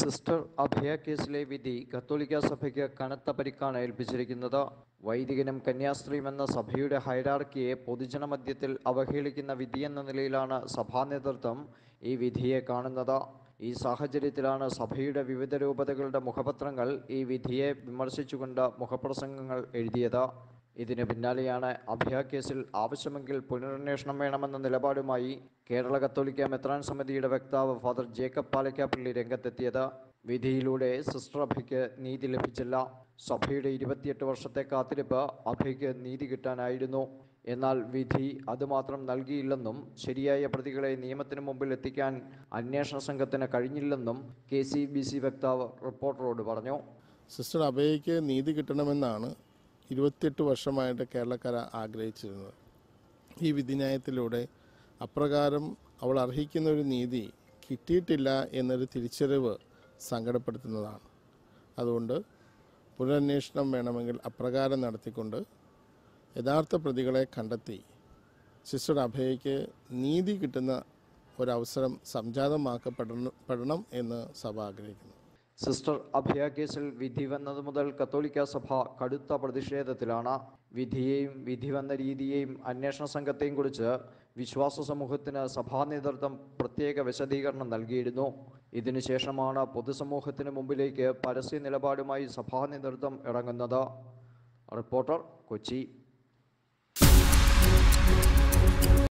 sister അഭയ കേസിലെ വിധി കത്തോലിക്ക സഭയ്ക്ക് കനത്ത പരിക്കാണ് ഏൽപ്പിച്ചിരിക്കുന്നത് വൈദികനും കന്യാസ്ത്രീയുമെന്ന സഭയുടെ ഹൈറാർക്കിയെ പൊതുജനമധ്യത്തിൽ അവഹേളിക്കുന്ന വിധിയെന്ന നിലയിലാണ് സഭാ നേതൃത്വം ഈ വിധിയെ കാണുന്നത് ഈ സാഹചര്യത്തിലാണ് സഭയുടെ വിവിധ രൂപതകളുടെ മുഖപത്രങ്ങൾ ഈ വിധിയെ വിമർശിച്ചുകൊണ്ട് മുഖപ്രസംഗങ്ങൾ എഴുതിയത് ഇതിന് പിന്നാലെയാണ് അഭയ കേസിൽ ആവശ്യമെങ്കിൽ പുനരന്വേഷണം വേണമെന്ന നിലപാടുമായി കേരള കത്തോലിക്ക മെത്രാൻ സമിതിയുടെ വക്താവ് ഫാദർ ജേക്കബ് പാലക്കാപ്പള്ളി രംഗത്തെത്തിയത് വിധിയിലൂടെ സിസ്റ്റർ അഭയ്ക്ക് നീതി ലഭിച്ചില്ല സഭയുടെ ഇരുപത്തിയെട്ട് വർഷത്തെ കാത്തിരിപ്പ് അഭയ്ക്ക് നീതി കിട്ടാനായിരുന്നു എന്നാൽ വിധി അതുമാത്രം നൽകിയില്ലെന്നും ശരിയായ പ്രതികളെ നിയമത്തിന് മുമ്പിൽ എത്തിക്കാൻ അന്വേഷണ സംഘത്തിന് കഴിഞ്ഞില്ലെന്നും കെ സി ബി സി വക്താവ് റിപ്പോർട്ടറോട് പറഞ്ഞു സിസ്റ്റർ അഭയയ്ക്ക് നീതി കിട്ടണമെന്നാണ് ഇരുപത്തിയെട്ട് വർഷമായിട്ട് കേരളക്കാർ ആഗ്രഹിച്ചിരുന്നത് ഈ വിധിന്യായത്തിലൂടെ അപ്രകാരം അവൾ അർഹിക്കുന്ന ഒരു നീതി കിട്ടിയിട്ടില്ല എന്നൊരു തിരിച്ചറിവ് സങ്കടപ്പെടുത്തുന്നതാണ് അതുകൊണ്ട് പുനരന്വേഷണം വേണമെങ്കിൽ അപ്രകാരം നടത്തിക്കൊണ്ട് യഥാർത്ഥ പ്രതികളെ കണ്ടെത്തി സിസ്റ്റർ അഭയയ്ക്ക് നീതി കിട്ടുന്ന ഒരവസരം സംജാതമാക്കപ്പെടണം പെടണം എന്ന് സഭ ആഗ്രഹിക്കുന്നു സിസ്റ്റർ അഭയ കേസിൽ വിധി വന്നത് മുതൽ കത്തോലിക്ക സഭ കടുത്ത പ്രതിഷേധത്തിലാണ് വിധിയെയും വിധി വന്ന രീതിയെയും അന്വേഷണ സംഘത്തെയും കുറിച്ച് വിശ്വാസ സമൂഹത്തിന് സഭാ നേതൃത്വം പ്രത്യേക വിശദീകരണം നൽകിയിരുന്നു ഇതിനുശേഷമാണ് പൊതുസമൂഹത്തിന് മുമ്പിലേക്ക് പരസ്യ നിലപാടുമായി സഭാ നേതൃത്വം ഇറങ്ങുന്നത് റിപ്പോർട്ടർ കൊച്ചി